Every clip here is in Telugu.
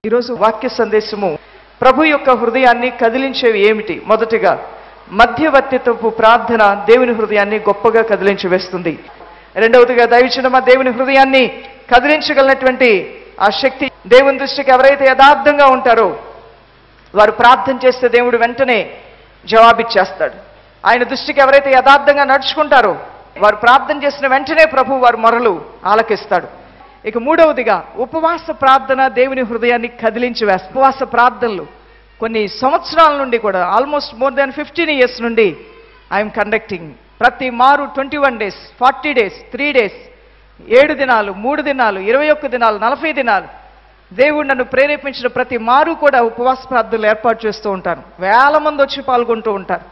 ఈరోజు వాక్య సందేశము ప్రభు యొక్క హృదయాన్ని కదిలించేవి ఏమిటి మొదటిగా మధ్యవర్తిత్వపు ప్రార్థన దేవుని హృదయాన్ని గొప్పగా కదిలించి వేస్తుంది రెండవదిగా దైవచనమ దేవుని హృదయాన్ని కదిలించగలిగినటువంటి ఆ శక్తి దేవుని దృష్టికి ఎవరైతే యథార్థంగా ఉంటారో వారు ప్రార్థన చేస్తే దేవుడు వెంటనే జవాబిచ్చేస్తాడు ఆయన దృష్టికి ఎవరైతే యథార్థంగా నడుచుకుంటారో వారు ప్రార్థన చేసిన వెంటనే ప్రభు వారు మొరలు ఆలకిస్తాడు ఇక మూడవదిగా ఉపవాస ప్రార్థన దేవుని హృదయాన్ని కదిలించి వేస్త ఉపవాస ప్రార్థనలు కొన్ని సంవత్సరాల నుండి కూడా almost more than fifteen years నుండి ఐఎమ్ కండక్టింగ్ ప్రతి మారు twenty one days forty days three days ఏడు దినాలు మూడు దినాలు ఇరవై ఒక్క దినాలు నలభై దినాలు దేవుడు నన్ను ప్రేరేపించిన ప్రతి మారు కూడా ఉపవాస ప్రార్థనలు ఏర్పాటు చేస్తూ ఉంటాను వేల మంది వచ్చి పాల్గొంటూ ఉంటారు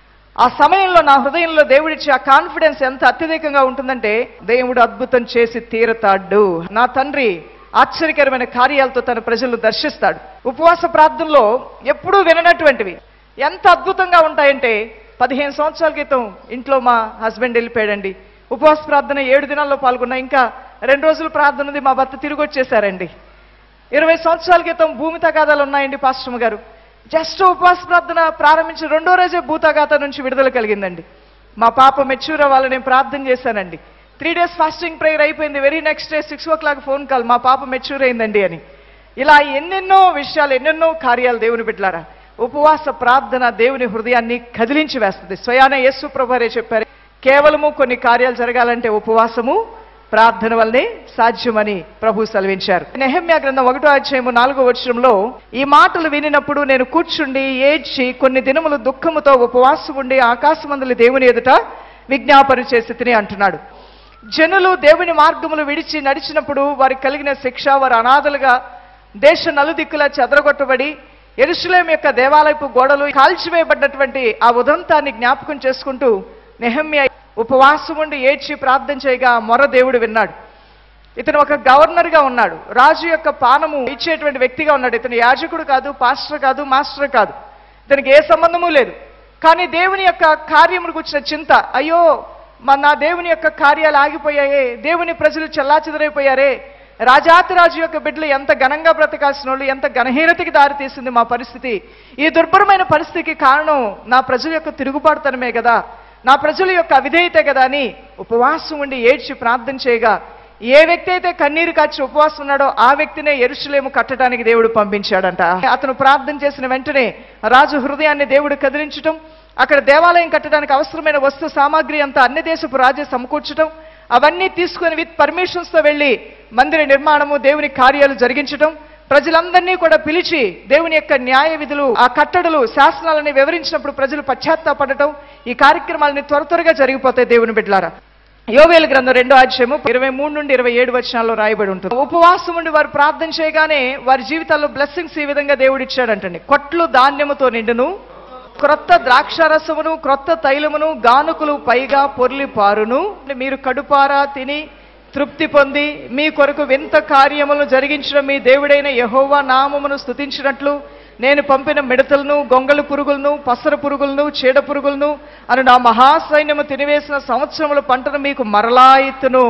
ఆ సమయంలో నా హృదయంలో దేవుడిచ్చే ఆ కాన్ఫిడెన్స్ ఎంత అత్యధికంగా ఉంటుందంటే దేవుడు అద్భుతం చేసి తీరతాడు నా తండ్రి ఆశ్చర్యకరమైన కార్యాలతో తన ప్రజలను దర్శిస్తాడు ఉపవాస ప్రార్థనలో ఎప్పుడూ విననటువంటివి ఎంత అద్భుతంగా ఉంటాయంటే పదిహేను సంవత్సరాల క్రితం ఇంట్లో మా హస్బెండ్ వెళ్ళిపోయాడండి ఉపవాస ప్రార్థన ఏడు దినాల్లో పాల్గొన్నా ఇంకా రెండు రోజులు ప్రార్థన ఉంది మా భర్త తిరిగి వచ్చేసారండి ఇరవై సంవత్సరాల క్రితం భూమి తగాదాలు ఉన్నాయండి పాస్టమ్ గారు జస్ట్ ఉపవాస ప్రార్థన ప్రారంభించి రెండో రోజే భూతగాత నుంచి విడుదల కలిగిందండి మా పాప మెచ్యూర్ అవ్వాలని నేను ప్రార్థన చేశానండి త్రీ డేస్ ఫాస్టింగ్ ప్రేయర్ అయిపోయింది very next day six o'clock phone call మా పాప మెచ్యూర్ అయిందండి అని ఇలా ఎన్నెన్నో విషయాలు ఎన్నెన్నో కార్యాలు దేవుని బిడ్డలారా ఉపవాస ప్రార్థన దేవుని హృదయాన్ని కదిలించి వేస్తుంది స్వయాన యేసు ప్రభారే చెప్పారు కేవలము కొన్ని కార్యాలు జరగాలంటే ఉపవాసము ప్రార్థన వల్లనే సాధ్యమని ప్రభు సెలవించారు నెహమ్యా గ్రంథం ఒకటో అధ్యాయము నాలుగో వచనంలో ఈ మాటలు వినినప్పుడు నేను కూర్చుండి ఏడ్చి కొన్ని దినములు దుఃఖముతో ఉపవాసం ఉండి ఆకాశమందుల దేవుని ఎదుట విజ్ఞాపన చేసి తిని అంటున్నాడు జనులు దేవుని మార్గములు విడిచి నడిచినప్పుడు వారికి కలిగిన శిక్ష వారు అనాథలుగా దేశ నలుదిక్కులా చెదరగొట్టబడి ఎరుసలేం యొక్క దేవాలయపు గోడలు కాల్చివేయబడినటువంటి ఆ ఉదంతాన్ని జ్ఞాపకం చేసుకుంటూ నెహమ్య ఉపవాసం ఉండి ఏడ్చి ప్రార్థన చేయగా మొర దేవుడు విన్నాడు ఇతను ఒక గవర్నర్గా ఉన్నాడు రాజు యొక్క పానము ఇచ్చేటువంటి వ్యక్తిగా ఉన్నాడు ఇతను యాజకుడు కాదు పాస్టర్ కాదు మాస్టర్ కాదు ఇతనికి ఏ సంబంధము లేదు కానీ దేవుని యొక్క కార్యములకు వచ్చిన చింత అయ్యో మా నా దేవుని యొక్క కార్యాలు ఆగిపోయాయే దేవుని ప్రజలు చెల్లాచెదరైపోయారే రాజాతిరాజు యొక్క బిడ్డలు ఎంత ఘనంగా బ్రతకాల్సిన వాళ్ళు ఎంత ఘనహీనతకి దారితీసింది మా పరిస్థితి ఈ దుర్భరమైన పరిస్థితికి కారణం నా ప్రజల యొక్క తిరుగుబాటుతనమే కదా నా ప్రజల యొక్క అవిధేయత కదా అని ఉపవాసం ఉండి ఏడ్చి ప్రార్థన చేయగా ఏ వ్యక్తి అయితే కన్నీరు కాచి ఉపవాసం ఉన్నాడో ఆ వ్యక్తినే ఎరుసలేము కట్టడానికి దేవుడు పంపించాడంట అతను ప్రార్థన చేసిన వెంటనే రాజు హృదయాన్ని దేవుడు కదిలించటం అక్కడ దేవాలయం కట్టడానికి అవసరమైన వస్తు సామాగ్రి అంతా అన్ని దేశపు రాజే సమకూర్చడం అవన్నీ తీసుకుని విత్ పర్మిషన్స్తో వెళ్ళి మందిర నిర్మాణము దేవుని కార్యాలు జరిగించడం ప్రజలందరినీ కూడా పిలిచి దేవుని యొక్క న్యాయ విధులు ఆ కట్టడలు శాసనాలని వివరించినప్పుడు ప్రజలు పశ్చాత్తాపడటం ఈ కార్యక్రమాలని త్వర త్వరగా జరిగిపోతాయి దేవుని బిడ్డలారా యోవేలు గ్రంథం రెండో అధ్యాయము ఇరవై మూడు నుండి ఇరవై ఏడు వచనాల్లో రాయబడి ఉంటుంది ఉపవాసం ఉండి వారు ప్రార్థన చేయగానే వారి జీవితాల్లో బ్లెస్సింగ్స్ ఈ విధంగా దేవుడు ఇచ్చాడంటండి కొట్లు ధాన్యముతో నిండును క్రొత్త ద్రాక్షారసమును క్రొత్త తైలమును గానుకులు పైగా పొర్లి పారును మీరు కడుపారా తిని తృప్తి పొంది మీ కొరకు వింత కార్యములను జరిగించిన మీ దేవుడైన యహోవా నామమును స్తుతించినట్లు నేను పంపిన మిడతలను గొంగళి పురుగులను పసర పురుగులను చీడ పురుగులను అని నా మహాసైన్యము తినివేసిన సంవత్సరముల పంటను మీకు మరలా ఇత్తును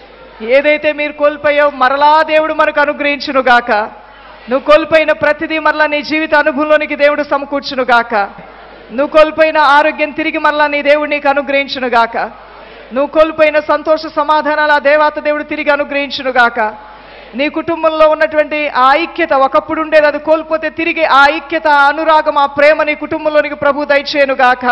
ఏదైతే మీరు కోల్పోయావు మరలా దేవుడు మనకు అనుగ్రహించును గాక నువ్వు కోల్పోయిన ప్రతిదీ మరలా నీ జీవిత అనుభవంలోనికి దేవుడు సమకూర్చును గాక నువ్వు కోల్పోయిన ఆరోగ్యం తిరిగి మరలా నీ దేవుడు నీకు అనుగ్రహించును గాక నువ్వు కోల్పోయిన సంతోష సమాధానాలు ఆ దేవాత దేవుడు తిరిగి అనుగ్రహించును గాక నీ కుటుంబంలో ఉన్నటువంటి ఆ ఐక్యత ఒకప్పుడు ఉండేది అది కోల్పోతే తిరిగి ఆ ఐక్యత ఆ అనురాగం ఆ ప్రేమ నీ కుటుంబంలోనికి ప్రభు దయచేయను గాక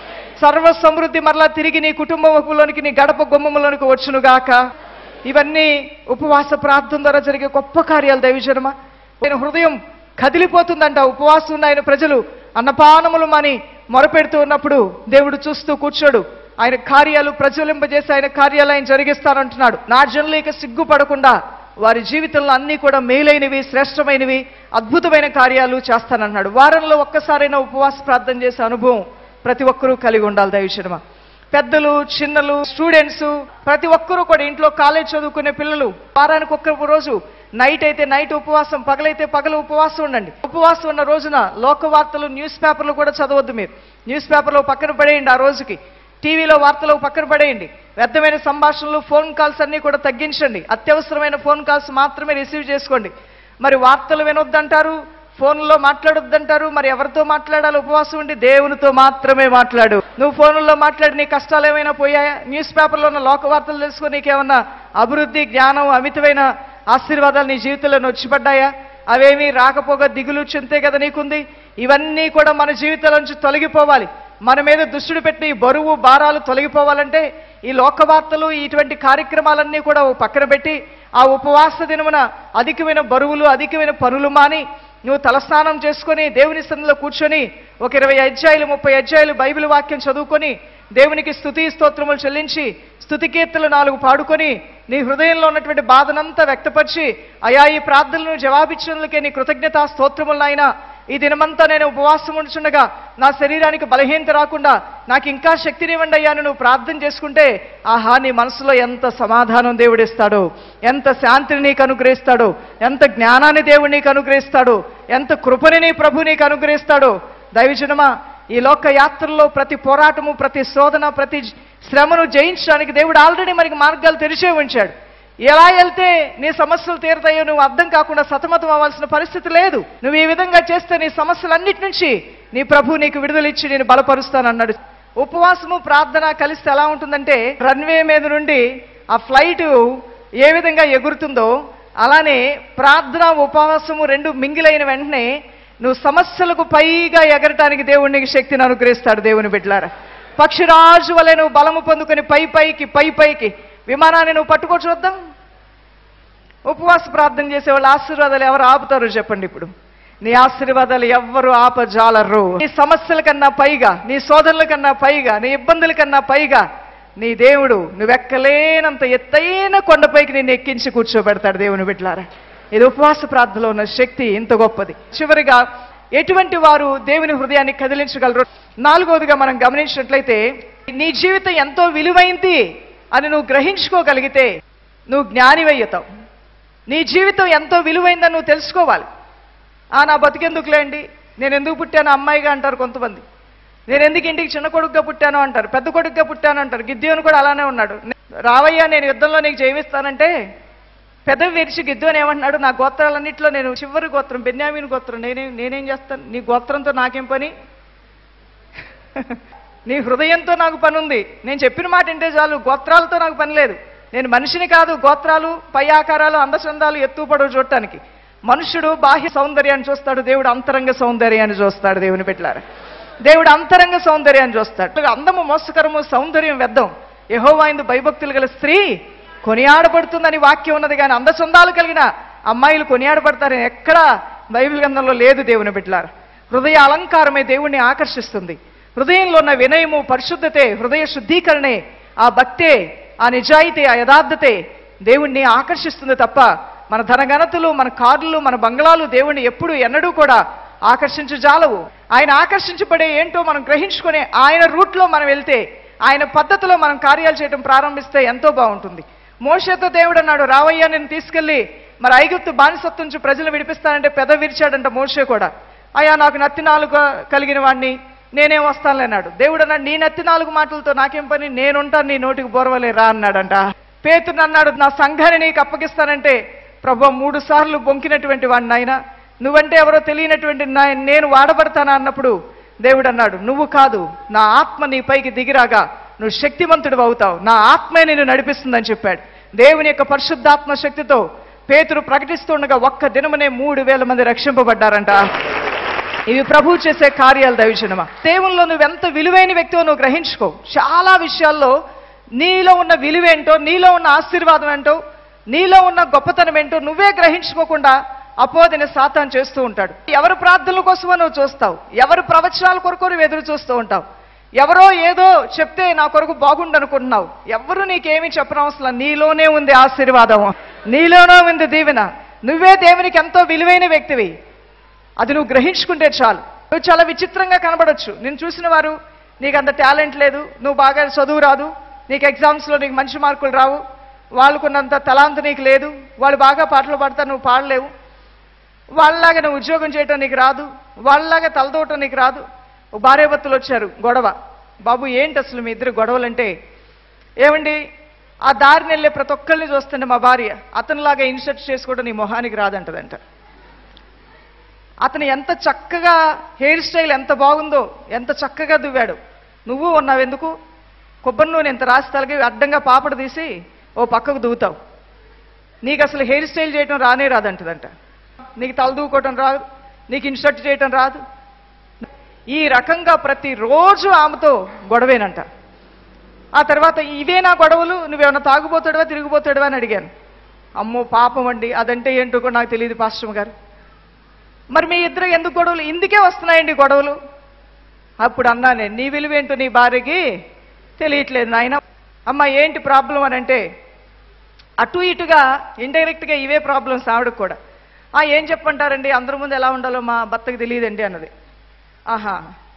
సర్వ సమృద్ధి మరలా తిరిగి నీ కుటుంబంలోనికి నీ గడప గుమ్మములోనికి వచ్చును గాక ఇవన్నీ ఉపవాస ప్రార్థన ద్వారా జరిగే గొప్ప కార్యాలు దైవజనమా ఆయన హృదయం కదిలిపోతుందంట ఉపవాసం ఉన్న ఆయన ప్రజలు అన్నపానములు మని మొరపెడుతూ ఉన్నప్పుడు దేవుడు చూస్తూ కూర్చోడు ఆయన కార్యాలు ప్రజ్వలింపజేసి ఆయన కార్యాలు ఆయన జరిగిస్తానంటున్నాడు నా జనులు ఇక సిగ్గుపడకుండా వారి జీవితంలో అన్నీ కూడా మేలైనవి శ్రేష్టమైనవి అద్భుతమైన కార్యాలు చేస్తానన్నాడు వారంలో ఒక్కసారైనా ఉపవాస ప్రార్థన చేసే అనుభవం ప్రతి ఒక్కరూ కలిగి ఉండాలి దయచేయడమా పెద్దలు చిన్నలు స్టూడెంట్స్ ప్రతి ఒక్కరూ కూడా ఇంట్లో కాలేజ్ చదువుకునే పిల్లలు వారానికి ఒక్క రోజు నైట్ అయితే నైట్ ఉపవాసం పగలైతే పగలు ఉపవాసం ఉండండి ఉపవాసం ఉన్న రోజున లోక వార్తలు న్యూస్ పేపర్లు కూడా చదవద్దు మీరు న్యూస్ పేపర్లో పక్కన పడేయండి ఆ రోజుకి టీవీలో వార్తలు పక్కన పడేయండి వ్యర్థమైన సంభాషణలు ఫోన్ కాల్స్ అన్నీ కూడా తగ్గించండి అత్యవసరమైన ఫోన్ కాల్స్ మాత్రమే రిసీవ్ చేసుకోండి మరి వార్తలు వినొద్దంటారు ఫోన్లో మాట్లాడొద్దంటారు మరి ఎవరితో మాట్లాడాలి ఉపవాసం ఉండి దేవునితో మాత్రమే మాట్లాడు నువ్వు ఫోన్లో మాట్లాడి నీ కష్టాలు ఏమైనా పోయాయా న్యూస్ పేపర్లో ఉన్న లోక వార్తలు తెలుసుకొని నీకేమన్నా అభివృద్ధి జ్ఞానం అమితమైన ఆశీర్వాదాలు నీ జీవితంలో వచ్చిపడ్డాయా అవేమీ రాకపోగా దిగులు చింతే కదా నీకుంది ఇవన్నీ కూడా మన జీవితాల నుంచి తొలగిపోవాలి మన మీద దుష్టుడు పెట్టిన ఈ బరువు భారాలు తొలగిపోవాలంటే ఈ లోక వార్తలు ఇటువంటి కార్యక్రమాలన్నీ కూడా ఓ పక్కన పెట్టి ఆ ఉపవాస దినమున అధికమైన బరువులు అధికమైన పనులు మాని నువ్వు తలస్నానం చేసుకొని దేవుని సన్నిధిలో కూర్చొని ఒక ఇరవై అధ్యాయులు ముప్పై అధ్యాయులు బైబిల్ వాక్యం చదువుకొని దేవునికి స్తుతి స్తోత్రములు చెల్లించి స్తుతి కీర్తనలు నాలుగు పాడుకొని నీ హృదయంలో ఉన్నటువంటి బాధనంతా వ్యక్తపరిచి అయా ఈ ప్రార్థనలను జవాబిచ్చినందుకే నీ కృతజ్ఞతా స్తోత్రములు నాయనా ఈ దినమంతా నేను ఉపవాసం ఉంచుండగా నా శరీరానికి బలహీనత రాకుండా నాకు ఇంకా శక్తినివ్వండి అయ్యా అని నువ్వు ప్రార్థన చేసుకుంటే ఆహా నీ మనసులో ఎంత సమాధానం దేవుడిస్తాడో ఎంత శాంతిని నీకు అనుగ్రహిస్తాడో ఎంత జ్ఞానాన్ని దేవుడు నీకు అనుగ్రహిస్తాడో ఎంత కృపని నీ ప్రభు నీకు అనుగ్రహిస్తాడో దైవజనమా ఈ లోక యాత్రలో ప్రతి పోరాటము ప్రతి శోధన ప్రతి శ్రమను జయించడానికి దేవుడు ఆల్రెడీ మనకి మార్గాలు తెరిచే ఉంచాడు ఎలా వెళ్తే నీ సమస్యలు తీరుతాయో నువ్వు అర్థం కాకుండా సతమతం అవ్వాల్సిన పరిస్థితి లేదు నువ్వు ఈ విధంగా చేస్తే నీ సమస్యలన్నిటి నుంచి నీ ప్రభు నీకు విడుదల ఇచ్చి నేను బలపరుస్తానన్నాడు ఉపవాసము ప్రార్థన కలిస్తే ఎలా ఉంటుందంటే రన్వే మీద నుండి ఆ ఫ్లైట్ ఏ విధంగా ఎగురుతుందో అలానే ప్రార్థన ఉపవాసము రెండు మింగిలైన వెంటనే నువ్వు సమస్యలకు పైగా ఎగరటానికి దేవుడు నీకు శక్తిని అనుగ్రహిస్తాడు దేవుని బిడ్డలారా పక్షిరాజు వలె నువ్వు బలము పొందుకొని పై పైకి పై పైకి విమానాన్ని నువ్వు పట్టుకో చూద్దాం ఉపవాస ప్రార్థన చేసే వాళ్ళ ఆశీర్వాదాలు ఎవరు ఆపుతారో చెప్పండి ఇప్పుడు నీ ఆశీర్వాదాలు ఎవ్వరు ఆపజాలరు నీ సమస్యల కన్నా పైగా నీ సోదరుల కన్నా పైగా నీ ఇబ్బందుల కన్నా పైగా నీ దేవుడు నువ్వెక్కలేనంత ఎత్తైన కొండపైకి నిన్ను ఎక్కించి కూర్చోబెడతాడు దేవుని బిడ్డలారా ఇది ఉపవాస ప్రార్థనలో ఉన్న శక్తి ఇంత గొప్పది చివరిగా ఎటువంటి వారు దేవుని హృదయాన్ని కదిలించగలరు నాలుగవదిగా మనం గమనించినట్లయితే నీ జీవితం ఎంతో విలువైంది అని నువ్వు గ్రహించుకోగలిగితే నువ్వు జ్ఞానివయ్యతావు నీ జీవితం ఎంతో విలువైందని నువ్వు తెలుసుకోవాలి ఆ నా బతికెందుకులే అండి నేను ఎందుకు పుట్టాను అమ్మాయిగా అంటారు కొంతమంది నేను ఎందుకు ఇంటికి చిన్న కొడుకుగా పుట్టాను అంటారు పెద్ద కొడుకుగా పుట్టాను అంటారు గిద్యోని కూడా అలానే ఉన్నాడు రావయ్యా నేను యుద్ధంలో నీకు జయమిస్తానంటే పెదవి విరిచి గిద్యోని ఏమంటున్నాడు నా గోత్రాలన్నింటిలో నేను చివరి గోత్రం బెన్యామీని గోత్రం నేనేం నేనేం చేస్తాను నీ గోత్రంతో నాకేం పని నీ హృదయంతో నాకు పని ఉంది నేను చెప్పిన మాట వింటే చాలు గోత్రాలతో నాకు పని లేదు నేను మనిషిని కాదు గోత్రాలు పై ఆకారాలు అందచందాలు ఎత్తు పొడవు చూడటానికి మనుషుడు బాహ్య సౌందర్యాన్ని చూస్తాడు దేవుడు అంతరంగ సౌందర్యాన్ని చూస్తాడు దేవుని పెట్టారు దేవుడు అంతరంగ సౌందర్యాన్ని చూస్తాడు అందము మోసకరము సౌందర్యం వెద్దం యహోవాయిందు భయభక్తులు గల స్త్రీ కొనియాడబడుతుందని వాక్యం ఉన్నది కానీ అందచందాలు కలిగిన అమ్మాయిలు కొనియాడబడతారని ఎక్కడా బైబిల్ గ్రంథంలో లేదు దేవుని బిడ్డలారు హృదయ అలంకారమే దేవుణ్ణి ఆకర్షిస్తుంది హృదయంలో ఉన్న వినయము పరిశుద్ధతే హృదయ శుద్ధీకరణే ఆ భక్తే ఆ నిజాయితీ ఆ యథార్థతే దేవుణ్ణి ఆకర్షిస్తుంది తప్ప మన ధనఘనతలు మన కార్లు మన బంగ్లాలు దేవుణ్ణి ఎప్పుడు ఎన్నడూ కూడా ఆకర్షించు జాలవు ఆయన ఆకర్షించబడే ఏంటో మనం గ్రహించుకొని ఆయన రూట్లో మనం వెళ్తే ఆయన పద్ధతిలో మనం కార్యాలు చేయడం ప్రారంభిస్తే ఎంతో బాగుంటుంది మోషతో దేవుడు అన్నాడు రావయ్య నేను తీసుకెళ్ళి మరి ఐగుప్తు బానిసత్వం నుంచి ప్రజలు విడిపిస్తానంటే పెద విరిచాడంట మోషే కూడా అయ్యా నాకు నత్తి నాలుగు కలిగిన వాడిని నేనేం వస్తానులే అన్నాడు దేవుడు అన్నాడు నీ నత్తి నాలుగు మాటలతో నాకేం పని నేనుంటాను నీ నోటికి బోరవలే రా అన్నాడంట పేతుడు అన్నాడు నా సంఘాన్ని నీకు అప్పగిస్తానంటే ప్రభు మూడు సార్లు బొంకినటువంటి వాడిని ఆయన నువ్వంటే ఎవరో తెలియనటువంటి నా- నేను వాడబడతానా అన్నప్పుడు దేవుడు అన్నాడు నువ్వు కాదు నా ఆత్మ నీ పైకి దిగిరాగా నువ్వు శక్తివంతుడు అవుతావు నా ఆత్మే నిన్ను నడిపిస్తుందని చెప్పాడు దేవుని యొక్క పరిశుద్ధాత్మ శక్తితో పేతురు ప్రకటిస్తుండగా ఒక్క దినమనే మూడు వేల మంది రక్షింపబడ్డారంట ఇవి ప్రభు చేసే కార్యాలు దైవజనమా దేవుల్లో నువ్వెంత విలువైన వ్యక్తివో నువ్వు గ్రహించుకో చాలా విషయాల్లో నీలో ఉన్న విలువేంటో నీలో ఉన్న ఆశీర్వాదం ఏంటో నీలో ఉన్న గొప్పతనం ఏంటో నువ్వే గ్రహించుకోకుండా అపోదిన సాతాన్ చేస్తూ ఉంటాడు ఎవరు ప్రార్థనల కోసమో నువ్వు చూస్తావు ఎవరు ప్రవచనాల కొరకు నువ్వు ఎదురు చూస్తూ ఉంటావు ఎవరో ఏదో చెప్తే నా కొరకు బాగుండనుకుంటున్నావు ఎవరు నీకేమీ చెప్పనవసరం నీలోనే ఉంది ఆశీర్వాదం నీలోనే ఉంది దీవెన నువ్వే దేవునికి ఎంతో విలువైన వ్యక్తివి అది నువ్వు గ్రహించుకుంటే చాలు నువ్వు చాలా విచిత్రంగా కనబడొచ్చు నేను చూసిన వారు నీకు అంత టాలెంట్ లేదు నువ్వు బాగా చదువు రాదు నీకు ఎగ్జామ్స్లో నీకు మంచి మార్కులు రావు వాళ్ళకున్నంత తలాంత నీకు లేదు వాళ్ళు బాగా పాటలు పాడతారు నువ్వు పాడలేవు వాళ్ళలాగా నువ్వు ఉద్యోగం చేయటం నీకు రాదు వాళ్ళలాగా తలదోవటం నీకు రాదు ఓ భార్యాభర్తలు వచ్చారు గొడవ బాబు ఏంటి అసలు మీ ఇద్దరు గొడవలంటే ఏమండి ఆ దారిని వెళ్ళే ప్రతి ఒక్కరిని చూస్తుంటే మా భార్య అతనిలాగా ఇన్సర్ట్ చేసుకోవడం నీ మొహానికి రాదంటదంట అతను ఎంత చక్కగా హెయిర్ స్టైల్ ఎంత బాగుందో ఎంత చక్కగా దువ్వాడు నువ్వు ఉన్నావు ఎందుకు కొబ్బరి నూనె ఎంత రాసి తలకి అడ్డంగా పాపడు తీసి ఓ పక్కకు దువ్వుతావు నీకు అసలు హెయిర్ స్టైల్ చేయటం రానే రాదంటదంట నీకు తల దూకోవటం రాదు నీకు ఇన్సర్ట్ చేయటం రాదు ఈ రకంగా ప్రతిరోజు ఆమెతో గొడవేనంట ఆ తర్వాత ఇవే నా గొడవలు నువ్వేమన్నా తాగుపోతాడువా తిరిగిపోతాడువా అని అడిగాను అమ్మో పాపం అండి అదంటే ఏంటో కూడా నాకు తెలియదు పాస్టమ్ గారు మరి మీ ఇద్దరు ఎందుకు గొడవలు ఇందుకే వస్తున్నాయండి గొడవలు అప్పుడు అన్నానే నీ విలువేంటో నీ భార్యకి తెలియట్లేదు నాయన అమ్మ ఏంటి ప్రాబ్లం అని అంటే అటు ఇటుగా ఇండైరెక్ట్గా ఇవే ప్రాబ్లమ్స్ ఆవిడకు కూడా ఆ ఏం చెప్పంటారండి అందరి ముందు ఎలా ఉండాలో మా భర్తకు తెలియదండి అన్నది ఆహా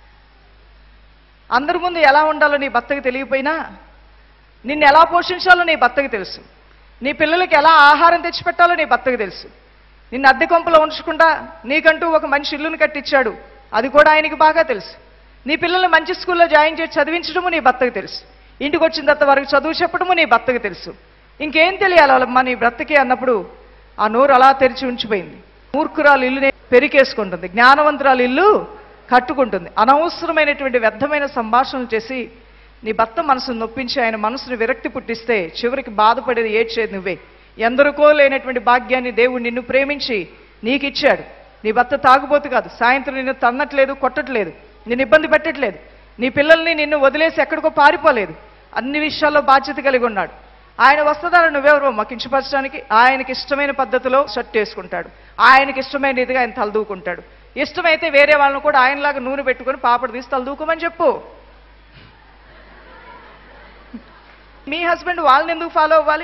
అందరి ముందు ఎలా ఉండాలో నీ భర్తకు తెలియపోయినా నిన్ను ఎలా పోషించాలో నీ భర్తకు తెలుసు నీ పిల్లలకి ఎలా ఆహారం తెచ్చిపెట్టాలో నీ భర్తకు తెలుసు నిన్ను అద్దె కొంపలో ఉంచకుండా నీకంటూ ఒక మంచి ఇల్లును కట్టించాడు అది కూడా ఆయనకి బాగా తెలుసు నీ పిల్లల్ని మంచి స్కూల్లో జాయిన్ చేసి చదివించడము నీ భర్తకు తెలుసు ఇంటికి వచ్చిన తర్వాత వరకు చదువు చెప్పడము నీ భర్తకు తెలుసు ఇంకేం తెలియాలి వాళ్ళమ్మా నీ భర్తకి అన్నప్పుడు ఆ నోరు అలా తెరిచి ఉంచిపోయింది మూర్ఖురాలు ఇల్లునే పెరికేసుకుంటుంది జ్ఞానవంతురాలు ఇల్లు కట్టుకుంటుంది అనవసరమైనటువంటి వ్యర్థమైన సంభాషణలు చేసి నీ భర్త మనసును నొప్పించి ఆయన మనసును విరక్తి పుట్టిస్తే చివరికి బాధపడేది ఏడ్చేది నువ్వే ఎందరికో లేనటువంటి భాగ్యాన్ని దేవుడు నిన్ను ప్రేమించి నీకిచ్చాడు నీ భర్త తాగుబోతు కాదు సాయంత్రం నిన్ను తన్నట్లేదు కొట్టట్లేదు నిన్ను ఇబ్బంది పెట్టట్లేదు నీ పిల్లల్ని నిన్ను వదిలేసి ఎక్కడికో పారిపోలేదు అన్ని విషయాల్లో బాధ్యత కలిగి ఉన్నాడు ఆయన వస్తుందారు నువ్వెవరో మాకు కించపరచడానికి ఆయనకి ఇష్టమైన పద్ధతిలో షర్ట్ వేసుకుంటాడు ఆయనకి ఇష్టమైన రీతిగా ఆయన తలదూకుంటాడు ఇష్టమైతే వేరే వాళ్ళని కూడా ఆయనలాగా నూనె పెట్టుకొని పాపడు తీసి తలదూకోమని చెప్పు మీ హస్బెండ్ వాళ్ళని ఎందుకు ఫాలో అవ్వాలి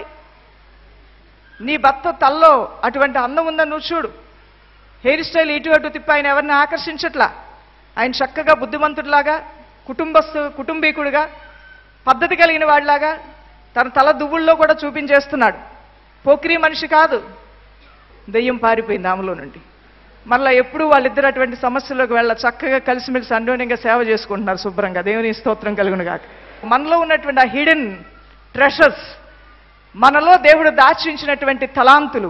నీ భర్త తల్లో అటువంటి అందం ఉందని నువ్వు చూడు హెయిర్ స్టైల్ ఇటు అటు తిప్పి ఆయన ఎవరిని ఆకర్షించట్లా ఆయన చక్కగా బుద్ధిమంతుడిలాగా కుటుంబస్తు కుటుంబీకుడిగా పద్ధతి కలిగిన వాడిలాగా తన తల దువ్వుల్లో కూడా చూపించేస్తున్నాడు పోకిరి మనిషి కాదు దెయ్యం పారిపోయింది ఆమెలో నుండి మళ్ళీ ఎప్పుడు వాళ్ళిద్దరు అటువంటి సమస్యల్లోకి వెళ్ళ చక్కగా కలిసిమెలిసి అన్యోన్యంగా సేవ చేసుకుంటున్నారు శుభ్రంగా దేవుని స్తోత్రం కలుగును గాక మనలో ఉన్నటువంటి ఆ హిడెన్ ట్రెషర్స్ మనలో దేవుడు దాచించినటువంటి తలాంతులు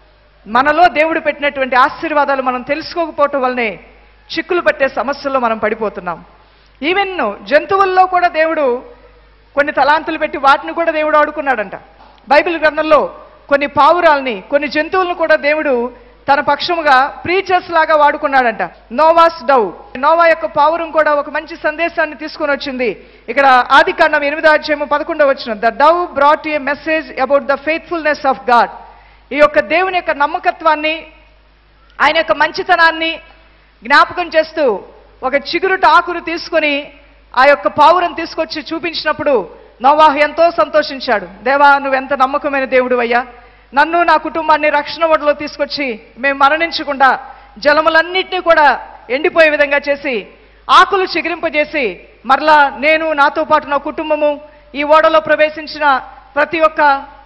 మనలో దేవుడు పెట్టినటువంటి ఆశీర్వాదాలు మనం తెలుసుకోకపోవటం వల్లనే చిక్కులు పట్టే సమస్యల్లో మనం పడిపోతున్నాం ఈవెన్ జంతువుల్లో కూడా దేవుడు కొన్ని తలాంతులు పెట్టి వాటిని కూడా దేవుడు ఆడుకున్నాడంట బైబిల్ గ్రంథంలో కొన్ని పావురాల్ని కొన్ని జంతువులను కూడా దేవుడు తన పక్షముగా ప్రీచర్స్ లాగా వాడుకున్నాడంట నోవాస్ డవ్ నోవా యొక్క పావురం కూడా ఒక మంచి సందేశాన్ని తీసుకొని వచ్చింది ఇక్కడ ఆది కాండం ఎనిమిదో అధ్యాయము పదకొండవ వచ్చిన the dove brought a message about the faithfulness of God ఈ యొక్క దేవుని యొక్క నమ్మకత్వాన్ని ఆయన యొక్క మంచితనాన్ని జ్ఞాపకం చేస్తూ ఒక చిగురుట ఆకును తీసుకొని ఆ యొక్క పావురం తీసుకొచ్చి చూపించినప్పుడు నోవాహు ఎంతో సంతోషించాడు దేవా నువ్వెంత నమ్మకమైన దేవుడు అయ్యా నన్ను నా కుటుంబాన్ని రక్షణ ఒడిలో తీసుకొచ్చి మేము మరణించకుండా జలములన్నింటినీ కూడా ఎండిపోయే విధంగా చేసి ఆకులు చిగురింపజేసి మరలా నేను నాతో పాటు నా కుటుంబము ఈ ఓడలో ప్రవేశించిన ప్రతి ఒక్క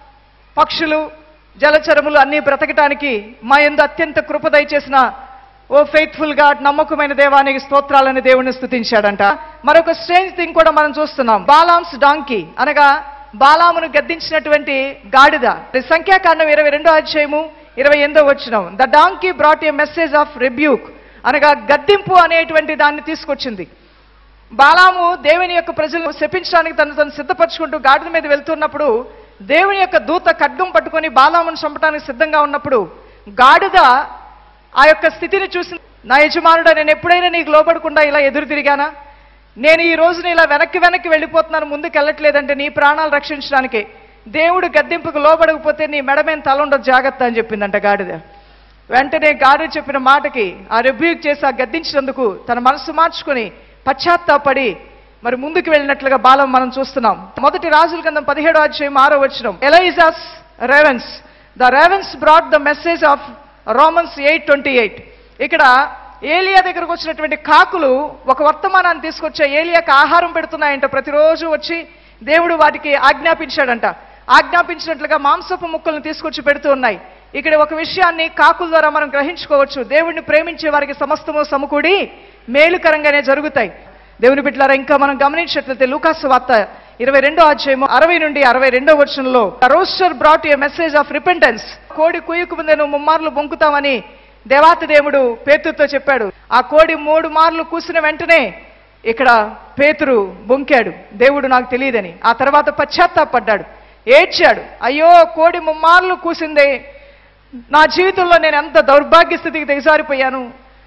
పక్షులు జలచరములు అన్నీ బ్రతకటానికి మా ఎందు అత్యంత కృప దయచేసిన ఓ ఫెయిత్ఫుల్ గాడ్ నమ్మకమైన దేవానికి స్తోత్రాలని దేవుని స్థుతించాడంట మరొక స్ట్రేంజ్ థింగ్ కూడా మనం చూస్తున్నాం బాలాంస్ డాంకీ అనగా బాలామును గద్దించినటువంటి గాడిద సంఖ్యాకాండం ఇరవై రెండో అధ్యాయము ఇరవై ఎనిమిదో వచ్చినాం the donkey brought a message of rebuke అనగా గద్దింపు అనేటువంటి దాన్ని తీసుకొచ్చింది బాలాము దేవుని యొక్క ప్రజలను శపించడానికి తను తను సిద్ధపరచుకుంటూ గాడిద మీద వెళ్తున్నప్పుడు దేవుని యొక్క దూత ఖడ్గం పట్టుకొని బాలామును చంపడానికి సిద్ధంగా ఉన్నప్పుడు గాడిద ఆ యొక్క స్థితిని చూసి నా యజమానుడా నేను ఎప్పుడైనా నీకు లోపడకుండా ఇలా ఎదురు తిరిగానా నేను ఈ రోజున ఇలా వెనక్కి వెనక్కి వెళ్ళిపోతున్నాను ముందుకు వెళ్ళట్లేదంటే నీ ప్రాణాలు రక్షించడానికే దేవుడు గద్దెంపుకు లోబడకపోతే నీ మెడమేం తల ఉండదు జాగ్రత్త అని చెప్పిందంట గాడిద వెంటనే గాడిద చెప్పిన మాటకి ఆ రిబ్యూక్ చేసి ఆ గద్దించినందుకు తన మనసు మార్చుకొని పశ్చాత్తాపడి మరి ముందుకు వెళ్ళినట్లుగా బాలం మనం చూస్తున్నాం మొదటి రాజుల కింద పదిహేడో అధ్యాయం ఆరో వచ్చినం Elijah's ravens the ravens brought the message of Romans eight twenty eight ఇక్కడ ఏలియా దగ్గరకు వచ్చినటువంటి కాకులు ఒక వర్తమానాన్ని తీసుకొచ్చే ఏలియాకి ఆహారం పెడుతున్నాయంట ప్రతిరోజు వచ్చి దేవుడు వాటికి ఆజ్ఞాపించాడంట ఆజ్ఞాపించినట్లుగా మాంసపు ముక్కలను తీసుకొచ్చి పెడుతూ ఉన్నాయి ఇక్కడ ఒక విషయాన్ని కాకుల ద్వారా మనం గ్రహించుకోవచ్చు దేవుడిని ప్రేమించే వారికి సమస్తము సమకూడి మేలుకరంగానే జరుగుతాయి దేవుని బిడ్డలారా ఇంకా మనం గమనించినట్లయితే లూకాసు వార్త ఇరవై రెండో అధ్యాయము అరవై నుండి అరవై రెండో వచనంలో rooster brought a message of repentance కోడి కుయ్యకు ముందే నువ్వు ముమ్మార్లు బొంకుతావని దేవాతి దేవుడు పేతురుతో చెప్పాడు ఆ కోడి మూడు మార్లు కూసిన వెంటనే ఇక్కడ పేతురు బొంకాడు దేవుడు నాకు తెలియదని ఆ తర్వాత పశ్చాత్తాపడ్డాడు ఏడ్చాడు అయ్యో కోడి ముమ్మార్లు కూసిందే నా జీవితంలో నేను ఎంత దౌర్భాగ్య స్థితికి దిగజారిపోయాను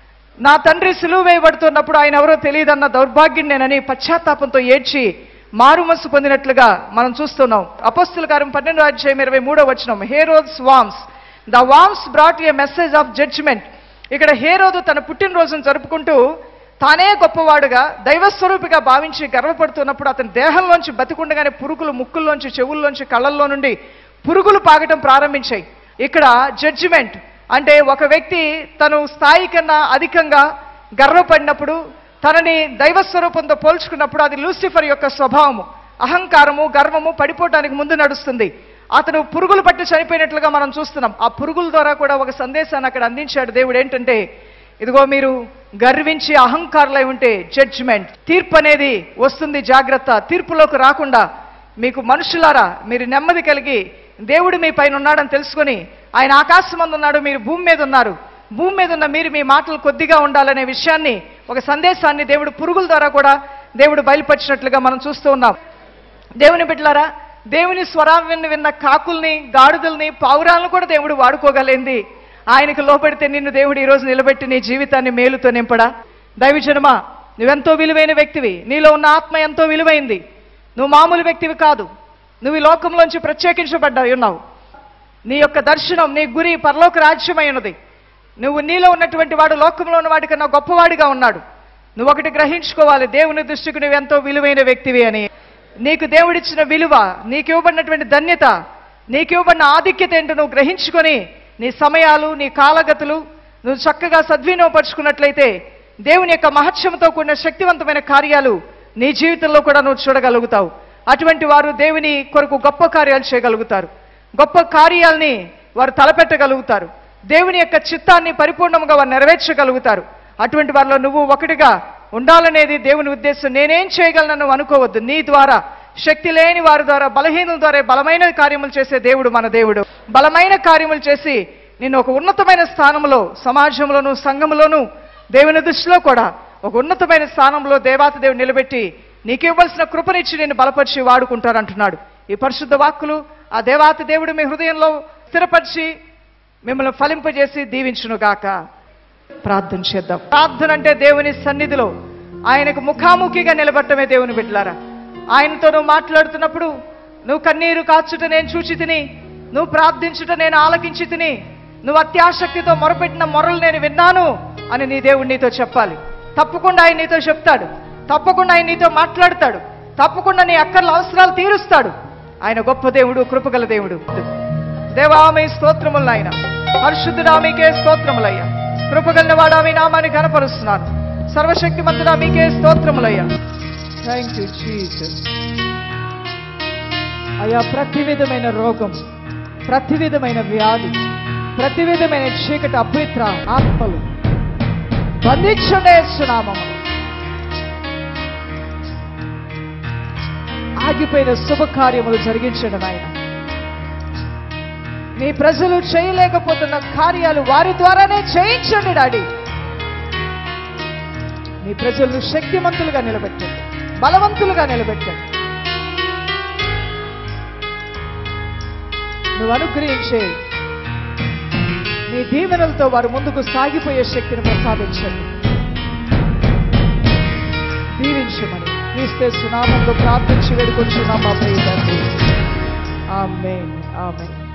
నా తండ్రి సులువు వేయబడుతున్నప్పుడు ఆయన ఎవరో తెలియదన్న దౌర్భాగ్యం నేనని పశ్చాత్తాపంతో ఏడ్చి మారు మనసు పొందినట్లుగా మనం చూస్తున్నాం అపస్తుల కారం పన్నెండు అధ్యాయం ఇరవై మూడో వచ్చినాం Herod's worms the worms brought a message of judgement ఇక్కడ హేరోదు తన పుట్టినరోజును జరుపుకుంటూ తానే గొప్పవాడుగా దైవస్వరూపిగా భావించి గర్వపడుతున్నప్పుడు అతని దేహంలోంచి బతికుండగానే పురుగులు ముక్కుల్లోంచి చెవుల్లోంచి కళ్ళల్లో నుండి పురుగులు పాగటం ప్రారంభించాయి ఇక్కడ జడ్జిమెంట్ అంటే ఒక వ్యక్తి తను స్థాయి కన్నా అధికంగా గర్వపడినప్పుడు తనని దైవస్వరూపంతో పోల్చుకున్నప్పుడు అది లూసిఫర్ యొక్క స్వభావము అహంకారము గర్వము పడిపోవడానికి ముందు నడుస్తుంది అతను పురుగులు పట్టి చనిపోయినట్లుగా మనం చూస్తున్నాం ఆ పురుగుల ద్వారా కూడా ఒక సందేశాన్ని అక్కడ అందించాడు దేవుడు ఏంటంటే ఇదిగో మీరు గర్వించి అహంకారులై ఉంటే జడ్జిమెంట్ తీర్పు అనేది వస్తుంది జాగ్రత్త తీర్పులోకి రాకుండా మీకు మనుషులారా మీరు నెమ్మది కలిగి దేవుడు మీ పైన ఉన్నాడని తెలుసుకొని ఆయన ఆకాశం మందు ఉన్నాడు మీరు భూమి మీద ఉన్నారు భూమి మీద ఉన్న మీరు మీ మాటలు కొద్దిగా ఉండాలనే విషయాన్ని ఒక సందేశాన్ని దేవుడు పురుగుల ద్వారా కూడా దేవుడు బయలుపరిచినట్లుగా మనం చూస్తూ ఉన్నాం దేవుని బిడ్డలారా దేవుని స్వరాన్ని విన్న కాకుల్ని గాడిదల్ని పావురాలను కూడా దేవుడు వాడుకోగలింది ఆయనకు లోపడితే నిన్ను దేవుడు ఈరోజు నిలబెట్టి నీ జీవితాన్ని మేలుతో నింపడా దైవజనమా నువ్వెంతో విలువైన వ్యక్తివి నీలో ఉన్న ఆత్మ ఎంతో విలువైంది నువ్వు మామూలు వ్యక్తివి కాదు నువ్వు ఈ లోకంలోంచి ప్రత్యేకించబడ్డా ఉన్నావు నీ యొక్క దర్శనం నీ గురి పరలోక రాజ్యమై ఉన్నది నువ్వు నీలో ఉన్నటువంటి వాడు లోకంలో ఉన్న వాడికన్నా గొప్పవాడిగా ఉన్నాడు నువ్వు ఒకటి గ్రహించుకోవాలి దేవుని దృష్టికి నువ్వు ఎంతో విలువైన వ్యక్తివి అని నీకు దేవుడిచ్చిన విలువ నీకు ఇవ్వబడినటువంటి ధన్యత నీకు ఇవ్వబడిన ఆధిక్యత ఏంటో నువ్వు గ్రహించుకొని నీ సమయాలు నీ కాలగతులు నువ్వు చక్కగా సద్వినియోగపరుచుకున్నట్లయితే దేవుని యొక్క మహత్యంతో కూడిన శక్తివంతమైన కార్యాలు నీ జీవితంలో కూడా నువ్వు చూడగలుగుతావు అటువంటి వారు దేవుని కొరకు గొప్ప కార్యాలు చేయగలుగుతారు గొప్ప కార్యాల్ని వారు తలపెట్టగలుగుతారు దేవుని యొక్క చిత్తాన్ని పరిపూర్ణంగా వారు నెరవేర్చగలుగుతారు అటువంటి వారిలో నువ్వు ఒకటిగా ఉండాలనేది దేవుని ఉద్దేశం నేనేం చేయగలను నువ్వు అనుకోవద్దు నీ ద్వారా శక్తి లేని వారి ద్వారా బలహీనుల ద్వారా బలమైన కార్యములు చేసే దేవుడు మన దేవుడు బలమైన కార్యములు చేసి నిన్ను ఒక ఉన్నతమైన స్థానంలో సమాజంలోను సంఘంలోను దేవుని దృష్టిలో కూడా ఒక ఉన్నతమైన స్థానంలో దేవాతి దేవుడు నిలబెట్టి నీకు ఇవ్వాల్సిన కృపనిచ్చి నేను బలపరిచి వాడుకుంటారంటున్నాడు ఈ పరిశుద్ధ వాక్కులు ఆ దేవాతి దేవుడు మీ హృదయంలో స్థిరపరిచి మిమ్మల్ని ఫలింపజేసి దీవించును గాక ప్రార్థన చేద్దాం ప్రార్థన అంటే దేవుని సన్నిధిలో ఆయనకు ముఖాముఖిగా నిలబడటమే దేవుని బిడ్డలారా ఆయనతో నువ్వు మాట్లాడుతున్నప్పుడు నువ్వు కన్నీరు కాచుట నేను చూచి తిని నువ్వు ప్రార్థించుట నేను ఆలకించి తిని నువ్వు అత్యాసక్తితో మొరపెట్టిన మొరలు నేను విన్నాను అని నీ దేవుడు నీతో చెప్పాలి తప్పకుండా ఆయన నీతో చెప్తాడు తప్పకుండా ఆయన నీతో మాట్లాడతాడు తప్పకుండా నీ అక్కర్ల అవసరాలు తీరుస్తాడు ఆయన గొప్ప దేవుడు కృపగల దేవుడు దేవామి స్తోత్రములు ఆయన పరిశుద్ధుడా మీకే స్తోత్రములయ్యా కృపగలిన వాడా మీ నామాన్ని కనపరుస్తున్నాను సర్వశక్తిమంతుడా మీకే స్తోత్రములయ్యా థ్యాంక్ యూ జీసస్ అయ్యా ప్రతి విధమైన రోగం ప్రతి విధమైన వ్యాధి ప్రతి విధమైన చీకటి అపవిత్ర ఆత్మలు బంధించండి యేసునామము ఆగిపోయిన శుభకార్యములు జరిగించండి నాయన మీ ప్రజలు చేయలేకపోతున్న కార్యాలు వారి ద్వారానే చేయించండి డాడీ మీ ప్రజలను శక్తిమంతులుగా నిలబెట్టండి బలవంతులుగా నిలబెట్టండి నువ్వు అనుగ్రహించే నీ దీవెనలతో వారు ముందుకు సాగిపోయే శక్తిని ప్రసాదించండి దీవించమని క్రీస్తే సునామంలో ప్రార్థించి వేడుకొచ్చున్నాం మా ప్రియ తండ్రి ఆమేన్ ఆమేన్